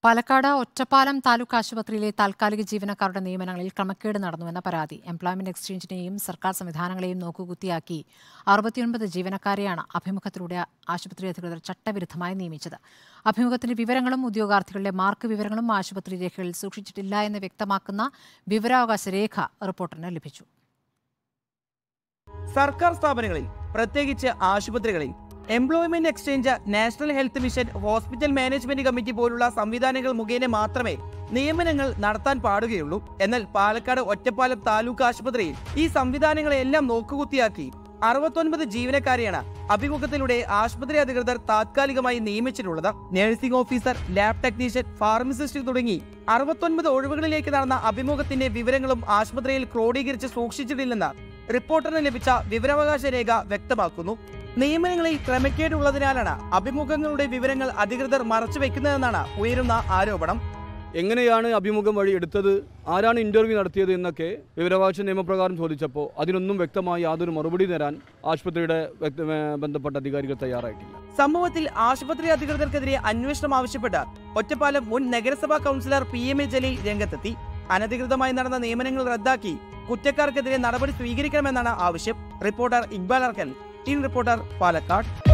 പാലക്കാട് ഒറ്റപ്പാലം താലൂക്ക് ആശുപത്രിയിലെ താൽക്കാലിക ജീവനക്കാരുടെ നിയമനങ്ങളിൽ ക്രമക്കേട് നടന്നുവെന്ന പരാതി എംപ്ലോയ്മെന്റ് എക്സ്ചേഞ്ചിനെയും സർക്കാർ സംവിധാനങ്ങളെയും നോക്കുകുത്തിയാക്കി അറുപത്തിയൊൻപത് ജീവനക്കാരെയാണ് അഭിമുഖത്തിലൂടെ ആശുപത്രി അധികൃതർ ചട്ടവിരുദ്ധമായി നിയമിച്ചത് അഭിമുഖത്തിന്റെ വിവരങ്ങളും ഉദ്യോഗാർത്ഥികളുടെ മാർക്ക് വിവരങ്ങളും ആശുപത്രി രേഖകളിൽ സൂക്ഷിച്ചിട്ടില്ല എന്ന് വ്യക്തമാക്കുന്ന വിവരാവകാശ രേഖ റിപ്പോർട്ടറിന് ലഭിച്ചു സർക്കാർ സ്ഥാപനങ്ങളിൽ പ്രത്യേകിച്ച് ആശുപത്രികളിൽ employment exchange National Health Mission hospital management committee പോലുള്ള സംവിധാനങ്ങൾ മുഖേന മാത്രമേ നിയമനങ്ങൾ നടത്താൻ പാടുകയുള്ളൂ എന്നാൽ പാലക്കാട് ഒറ്റപ്പാലം താലൂക്ക് ആശുപത്രിയിൽ ഈ സംവിധാനങ്ങളെല്ലാം നോക്കുകുത്തിയാക്കി അറുപത്തൊൻപത് ജീവനക്കാരെയാണ് അഭിമുഖത്തിലൂടെ ആശുപത്രി അധികൃതർ താത്കാലികമായി നിയമിച്ചിട്ടുള്ളത് nursing officer lab technician pharmacist തുടങ്ങി അറുപത്തൊൻപത് ഒഴിവുകളിലേക്ക് നടന്ന അഭിമുഖത്തിന്റെ വിവരങ്ങളും ആശുപത്രിയിൽ ക്രോഡീകരിച്ച് സൂക്ഷിച്ചിട്ടില്ലെന്ന് റിപ്പോർട്ടറിന് ലഭിച്ച വിവരാവകാശ രേഖ വ്യക്തമാക്കുന്നു നിയമനങ്ങളിൽ ക്രമക്കേടുള്ളതിനാലാണ് അഭിമുഖങ്ങളുടെ വിവരങ്ങൾ അധികൃതർ മറച്ചുവെക്കുന്നതെന്നാണ് ഉയരുന്ന ആരോപണം എങ്ങനെയാണ് അഭിമുഖം വഴി എടുത്തത് ആരാണ് ഇന്റർവ്യൂ നടത്തിയത് എന്നൊക്കെ വിവരാവകാശ നിയമപ്രകാരം ചോദിച്ചപ്പോൾ അതിനൊന്നും വ്യക്തമായി യാതൊരു മറുപടി തരാൻ ആശുപത്രിയുടെ വ്യക്ത- ഏ, ബന്ധപ്പെട്ട അധികാരികൾ തയ്യാറായിട്ടില്ല സംഭവത്തിൽ ആശുപത്രി അധികൃതർക്കെതിരെ അന്വേഷണം ആവശ്യപ്പെട്ട് ഒറ്റപ്പാലം മുൻ നഗരസഭാ councillor P M A Jaleel രംഗത്തെത്തി അനധികൃതമായി നടന്ന നിയമനങ്ങൾ റദ്ദാക്കി കുറ്റക്കാർക്കെതിരെ നടപടി സ്വീകരിക്കണമെന്നാണ് ആവശ്യം reporter Iqbal Arkal team reporter Palakkad